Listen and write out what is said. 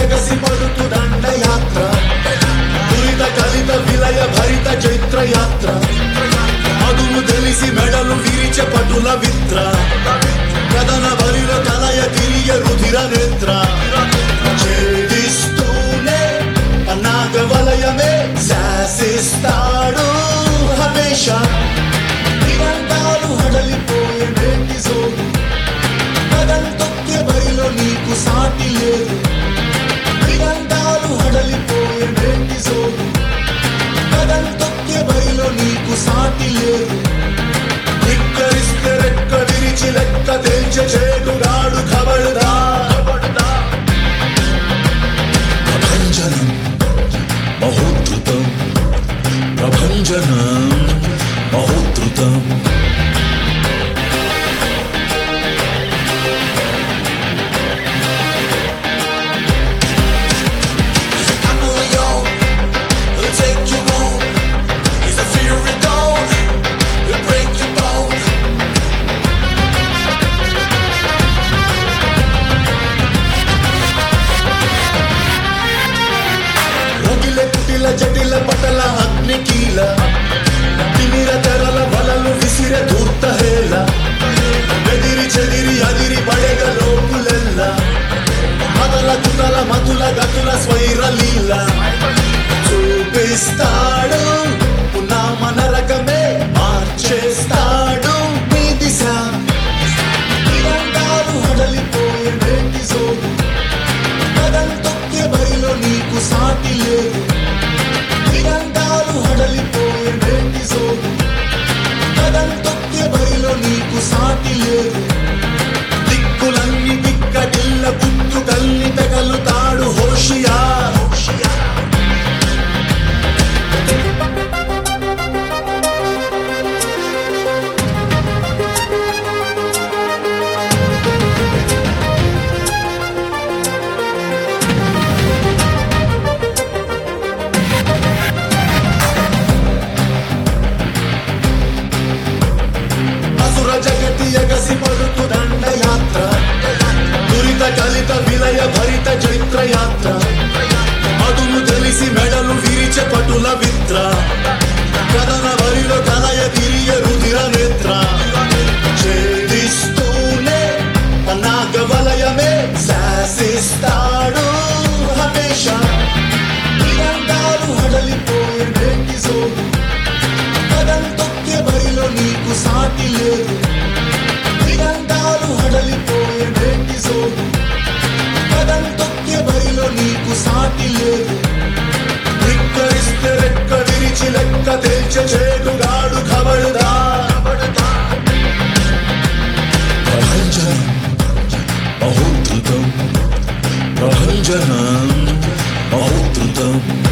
ఎగసి పడుతు దండయాత్ర దురిత కలిత విలయ భరిత చైత్ర యాత్ర అదును తెలిసి మెడలు విరిచే పటుల విత్ర కథన బలిలో కలయ తిరిగే రుధిర నేత్ర ఛేదిస్తూనే అన్నాగ వలయమే శాసిస్తాడు హమేష నిరంతాలు హడలిపోయే నేటి సోడు కథలు తొక్కే బరిలో నీకు సాటి లేదు నిరంతాలు హడలిపోయే నేటి సోడు కథలు తొక్కే బరిలో నీకు సాటి లేదు ధిక్కరిస్తే రెక్క విరిచి లెక్క తేల్చే చేటుగాడు ఖబర్దా ప్రభంజనం మహోద్ధృతం ప్రభంజనం మహోద్ధృతం I'm a Leo, he'll take you home. He's a fury dog, he'll break your bone. రగిల కుటిల జటిల పటల అగ్ని కీల తిమిర తెరల వలలు విసిర ధూర్త హేల బెదిరి చెదిరి అదిరి పడగ లోపులెల్ల మదల కుతల మతుల గతుల స్వైర లీల చూపిస్తాడు పునామ నరకమే మార్చేస్తాడు మీ దిశ నిరంతాలు హడలిపోయే నేటి సోడు కథలు తొక్కే బరిలో నీకు సాటి లేదు నిరంతాలు హడలిపోయే నేటి సోడు కథలు తొక్కే బరిలో నీకు సాటి లేదు దిక్కులన్నీ దిక్కటిల్ల గుత్తు కల్లి తగలుతాడు హోషియా అసుర జగతి ఎగసి పడుతు దండయాత్ర దురిత కలిత విలయ భరిత చైత్ర యాత్ర అదును తెలిసి మెడలు విరిచే పటుల విత్ర కథన వరిలో కలయ తిరిగే రుధిర నేత్ర ఛేదిస్తూనే అన్నాగ వలయమే శాసిస్తాడు హమేష నిరంతాలు హడలిపోయే నేటి సోడు కథలు తొక్కే బరిలో నీకు సాటి లేదు నిరంతాలు హడలిపోయే నేటి సోడు కథలు తొక్కే బరిలో నీకు సాటి లేదు ధిక్కరిస్తే రెక్క విరిచి లెక్క తేల్చే చేటుగాడు ఖబర్దా ప్రభంజనం మహోద్ధృతం ప్రభంజనం మహోద్ధృతం